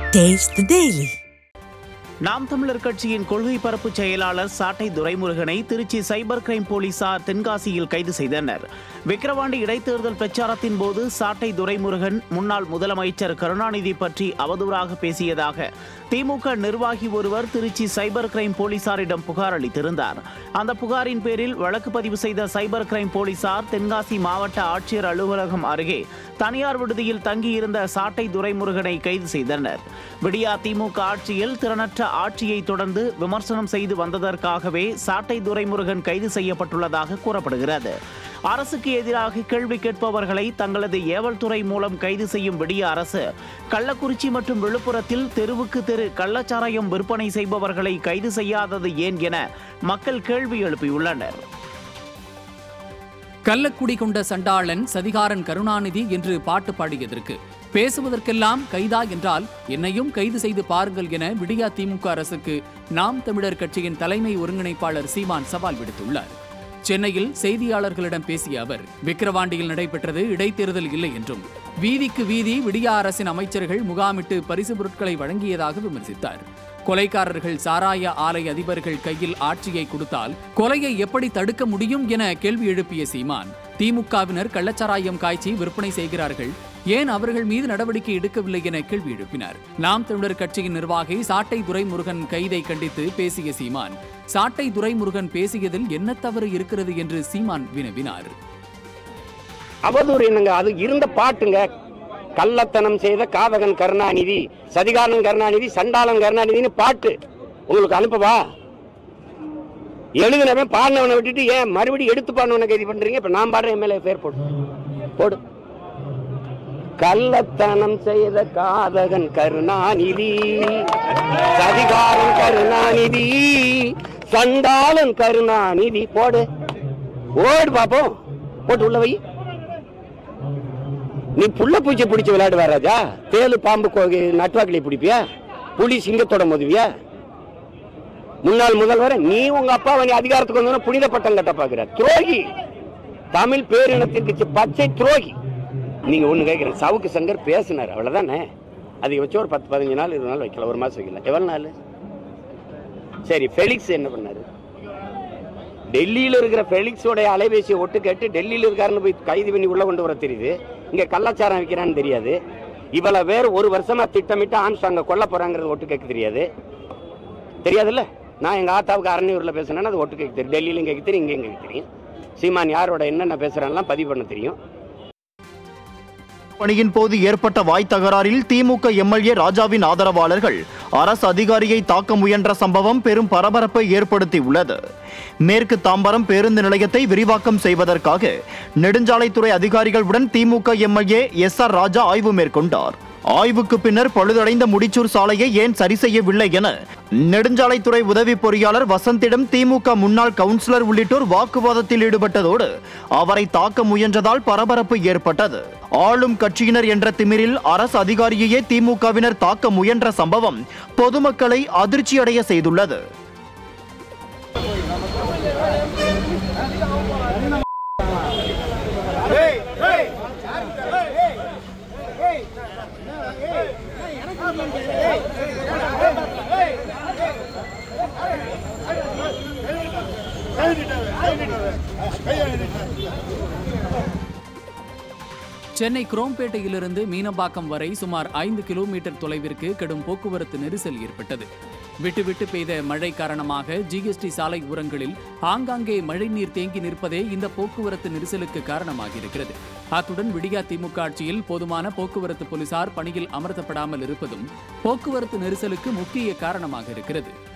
Taste the Daily. நாம் தமிழர் கட்சியின் கொள்கை பரப்பு செயலாளர் சாட்டை துரைமுருகனை திருச்சி சைபர் கிரைம் போலீசார் தென்காசியில் கைது செய்தனர் விக்கிரவாண்டி இடைத்தேர்தல் பிரச்சாரத்தின் போது சாட்டை துரைமுருகன் முன்னாள் முதலமைச்சர் கருணாநிதி பற்றி அவதூறாக பேசியதாக திமுக நிர்வாகி ஒருவர் திருச்சி சைபர் கிரைம் போலீசாரிடம் புகார் அளித்திருந்தார் அந்த புகாரின் பேரில் வழக்கு பதிவு செய்த சைபர் கிரைம் போலீசார் தென்காசி மாவட்ட ஆட்சியர் அலுவலகம் அருகே தனியார் விடுதியில் தங்கியிருந்த சாட்டை துரைமுருகனை கைது செய்தனர் விடியா திமுக ஆட்சியில் திறனற்ற ஆட்சியை தொடர்ந்து விமர்சனம் செய்து வந்ததற்காகவே சாட்டை துரைமுருகன் கைது செய்யப்பட்டுள்ளதாக கூறப்படுகிறது அரசுக்கு எதிராக கேள்வி கேட்பவர்களை தங்களது ஏவல் துறை மூலம் கைது செய்யும் விடிய அரசு கள்ளக்குறிச்சி மற்றும் விழுப்புரத்தில் தெருவுக்கு தெரு கள்ளச்சாராயம் விற்பனை செய்பவர்களை கைது செய்யாதது ஏன் என மக்கள் கேள்வி எழுப்பியுள்ளனர் கள்ளக்குடி கொண்ட சண்டாளன் சதிகாரன் கருணாநிதி என்று பாட்டு பாடியதற்கு பேசுவதற்கெல்லாம் கைதா என்றால் என்னையும் கைது செய்து பாருங்கள் என விடியா திமுக அரசுக்கு நாம் தமிழர் கட்சியின் தலைமை ஒருங்கிணைப்பாளர் சீமான் சவால் விடுத்துள்ளார் சென்னையில் செய்தியாளர்களிடம் பேசிய அவர் விக்கிரவாண்டியில் நடைபெற்றது இடைத்தேர்தல் இல்லை என்றும் வீதிக்கு வீதி விடியா அரசின் அமைச்சர்கள் முகாமிட்டு பரிசு பொருட்களை வழங்கியதாக விமர்சித்தார் கொலைக்காரர்கள் சாராய ஆலை அதிபர்கள் கையில் ஆட்சியை கொடுத்தால் கொலையை எப்படி தடுக்க முடியும் என கேள்வி எழுப்பிய சீமான் திமுகவினர் கள்ளச்சாராயம் காய்ச்சி விற்பனை செய்கிறார்கள் ஏன் அவர்கள் மீது நடவடிக்கை எடுக்கவில்லை என கேள்வி எழுப்பினார் நாம் தமிழர் கட்சியின் நிர்வாகி சாட்டை துரைமுருகன் கைதை கண்டித்து பேசிய சீமான் சாட்டை துரைமுருகன் பேசியதில் என்ன தவறு இருக்கிறது என்று சீமான் வினவினார் அவதூறு என்னங்க அது இருந்த பாட்டுங்க கள்ளத்தனம் செய்த காதகன் கருணாநிதி சதிகாரன் கருணாநிதி சண்டாளன் கருணாநிதினு பாட்டு உங்களுக்கு அனுப்பவா எழுதினவன் பாடினவனை விட்டுட்டு ஏன் மறுபடியும் எடுத்து பாடினவனை கைது பண்றீங்க இப்ப நான் பாடுறேன் மேலே பேர் போடு போடு கள்ளத்தனம் செய்த காதகன் கருணாநிதி சதிகாரன் கருணாநிதி சண்டாளன் கருணாநிதி போடு ஓடு பாப்போம் போட்டு உள்ள வை நீ புள்ள பூச்சி பிடிச்சி விளையாடுவா ராஜா தேலு பாம்பு கோ- நட்டுவாக்கிளி பிடிப்பியா புலி சிங்கத்தோட மோதுவியா முன்னாள் முதல்வர் நீ உங்க அப்பா நீ அதிகாரத்துக்கு வந்தோன்னா புனித பட்டம் கட்ட பாக்குற துரோகி தமிழ் பேரினத்திற்கு சி- பச்சை துரோகி நீங்க ஒண்ணு கேட்கிறேன் சவுக்கு சங்கர் பேசினார் அவ்வளவுதானே அதுக்கு வச்சு ஒரு பத்து பதினஞ்சு நாள் இருபது நாள் வைக்கல ஒரு மாசம் வைக்கல எவ்வளவு நாள் சரி ஃபெலிக்ஸ் என்ன பண்ணாரு டெல்லியில இருக்கிற ஃபெலிக்ஸோட அலைபேசியை ஒட்டு கேட்டு டெல்லியில இருக்காருன்னு போய் கைது பண்ணி உள்ள கொண்டு வர தெரியுது இங்க கள்ளச்சாரம் விற்கிறான்னு தெரியாது இவ்வளவு பேர் ஒரு வருஷமா திட்டமிட்டு ஆம்ஸ்டாங்க கொல்ல போறாங்கிறது ஒட்டு கேட்க தெரியாது தெரியாதுல்ல நான் எங்க ஆத்தாவுக்கு அரணியூர்ல பேசுனேன்னா அது ஒட்டு கேட்க தெரியும் டெல்லியிலும் கேட்க தெரியும் இங்கேயும் கேட்க தெரியும் சீமான் யாரோட என்னென்ன பேசுறான்லாம் பதிவு பண்ண தெரியும் பணியின் போது ஏற்பட்ட வாய் தகராறில் திமுக எம்எல்ஏ ராஜாவின் ஆதரவாளர்கள் அரசு அதிகாரியை தாக்க முயன்ற சம்பவம் பெரும் பரபரப்பை ஏற்படுத்தியுள்ளது மேற்கு தாம்பரம் பேருந்து நிலையத்தை விரிவாக்கம் செய்வதற்காக நெடுஞ்சாலைத்துறை அதிகாரிகளுடன் DMK MLA S R Raja ஆய்வு மேற்கொண்டார் ஆய்வுக்கு பின்னர் பழுதடைந்த முடிச்சூர் சாலையை ஏன் சரி செய்யவில்லை என நெடுஞ்சாலைத்துறை உதவி பொறியாளர் வசந்திடம் திமுக முன்னாள் கவுன்சிலர் உள்ளிட்டோர் வாக்குவாதத்தில் ஈடுபட்டதோடு அவரை தாக்க முயன்றதால் பரபரப்பு ஏற்பட்டது ஆளும் கட்சியினர் என்ற திமிரில் அரசு அதிகாரியையே திமுகவினர் தாக்க முயன்ற சம்பவம் பொதுமக்களை அதிர்ச்சியடைய செய்துள்ளது சென்னை குரோம்பேட்டையிலிருந்து மீனம்பாக்கம் வரை சுமார் ஐந்து கிலோமீட்டர் தொலைவிற்கு கடும் போக்குவரத்து நெரிசல் ஏற்பட்டது விட்டு விட்டு பெய்த மழை காரணமாக ஜிஎஸ்டி சாலை ஓரங்களில் ஆங்காங்கே மழைநீர் தேங்கி நிற்பதே இந்த போக்குவரத்து நெரிசலுக்கு காரணமாக இருக்கிறது அத்துடன் விடியா திமுக ஆட்சியில் போதுமான போக்குவரத்து போலீசார் பணியில் அமர்த்தப்படாமல் இருப்பதும் போக்குவரத்து நெரிசலுக்கு முக்கிய காரணமாக இருக்கிறது